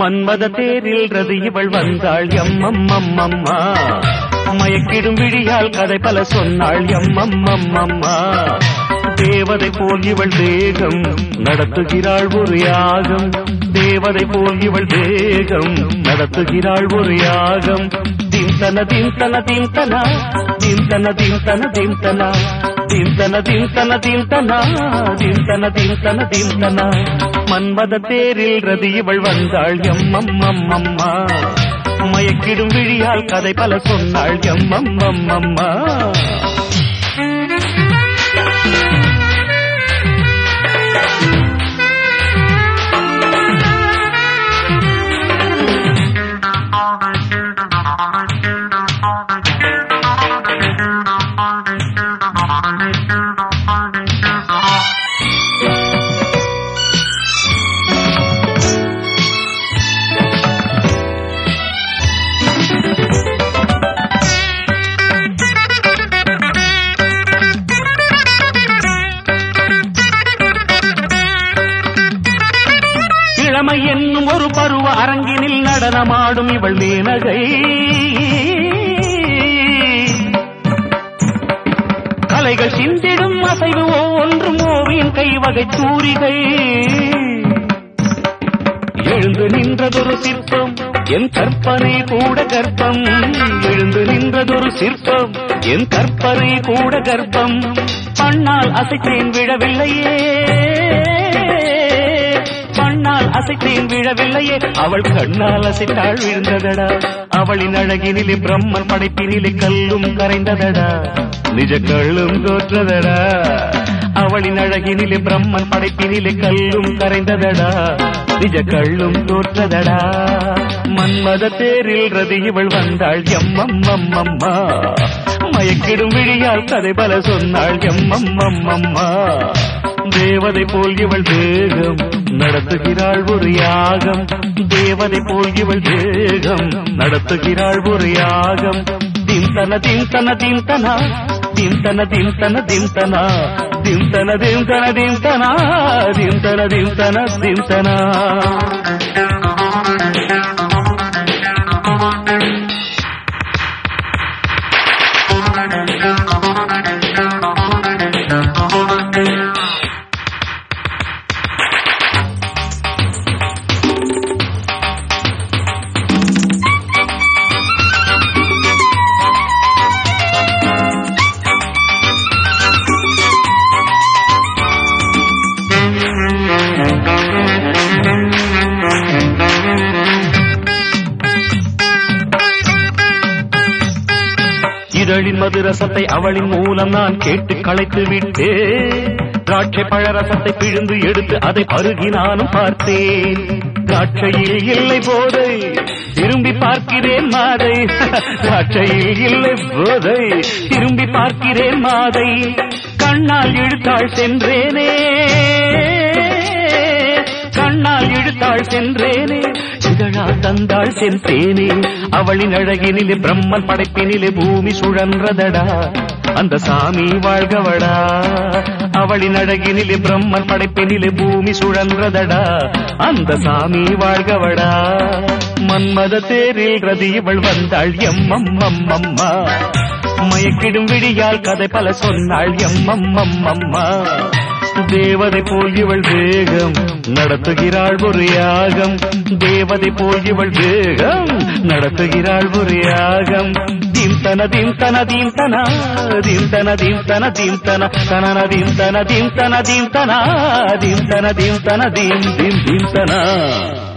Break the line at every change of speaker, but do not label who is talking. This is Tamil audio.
மன்மத தேரில் ரதி இவள் வந்தாள் எம்மம்மம்மம்மா மயக்கிடும் விழியால் கதை பல சொன்னாள் எம்மம்மம்மம்மா தேவதை போல் இவள் தேகம் நடத்துகிறாள் ஒரு யாகம் தேவதை போல் இவள் தேகம் நடத்துகிறாள் ஒரு யாகம் தின்தன தின்தன தின்தனா தின்தன தின்தன தின்தனா தின்தன தின்தன தின்தனா தின்தன தின்தன தின்தனா மன்மத தேரில் ரதி இவள் வந்தாள் எம்மம்மம்மம்மா மயக்கிடும் விழியால் கதை பல சொன்னாள் எம்மம்மம்மம்மா இளமை என்னும் ஒரு பருவ அரங்கினில் நடனமாடும் இவள் மேனகை கலைகள் சிந்திடும் அசைவு ஒவ்வொன்றும் ஓவியம் கைவகை தூரிகை எழுந்து நின்றதொரு சிற்பம் என் கற்பனை கூட கர்ப்பம் எழுந்து நின்றதொரு சிற்பம் என் கற்பனை கூட கர்ப்பம் பண்ணால் அசைத்தேன் விழவில்லையே பண்ணால் அசைத்தேன் விழவில்லையே அவள் கண்ணால் அசைத்தாள் விழுந்ததடா அவளின் அழகினிலே பிரம்மன் படைப்பினிலே கல்லும் கரைந்ததடா நிஜ கள்ளும் தோற்றதடா அவளின் அழகினிலே பிரம்மன் படைப்பினிலே கல்லும் கரைந்ததடா நிஜ கள்ளும் தோற்றதடா மன்மத தேரில் ரதி இவள் வந்தாள் எம்மம்மம்மம்மா மயக்கிடும் விழியால் கதை பல சொன்னாள் எம்மம்மம்மம்மா தேவதை போல் இவள் தேகம் நடத்துகிறாள் ஒரு யாகம் தேவதை போல் இவள் தேகம் நடத்துகிறாள் ஒரு யாகம் தின்தன தின்தன தின்தனா தின்தன தின்தன தின்தனா தின்தன தின்தன தின்தனா தின்தன தின்தன தின்தனா இதழின் மதுரசத்தை அவளின் மூலம் நான் கேட்டு களைத்து விட்டேன் திராட்சை பழரசத்தை பிழிந்து எடுத்து அதை பருகி நானும் பார்த்தேன் திராட்சையில் இல்லை போதை திரும்பி பார்க்கிறேன் மாதை திராட்சையில் இல்லை போதை திரும்பி பார்க்கிறேன் மாதை கண்ணால் இழுத்தாள் சென்றேனே கண்ணால் இழுத்தாள் சென்றேனே இதழால் தந்தாள் சென்றேனே அவளின் அழகினிலே பிரம்மன் படைப்பினிலே பூமி சுழன்றதடா அந்த சாமி வாழ்கவடா அவளின் அழகினிலே பிரம்மன் படைப்பினிலே பூமி சுழன்றதடா அந்த சாமி வாழ்கவடா மன்மத தேரில் ரதி இவள் வந்தாள் எம்மம்மம்மம்மா மயக்கிடும் விடியால் கதை பல சொன்னாள் எம்மம்மம்மம்மா தேவதை போல் இவள் தேகம் நடத்துகிறாள் ஒரு யாகம் தேவதை போல் இவள் தேகம் நடத்துகிறாள் ஒரு யாகம் தின்தன தின்தன தின்தன தின்தன தின்தன தின்தன தனன தின்தன தின்தன தின்தன தின்தன தின்தன தின் தின் தின்தன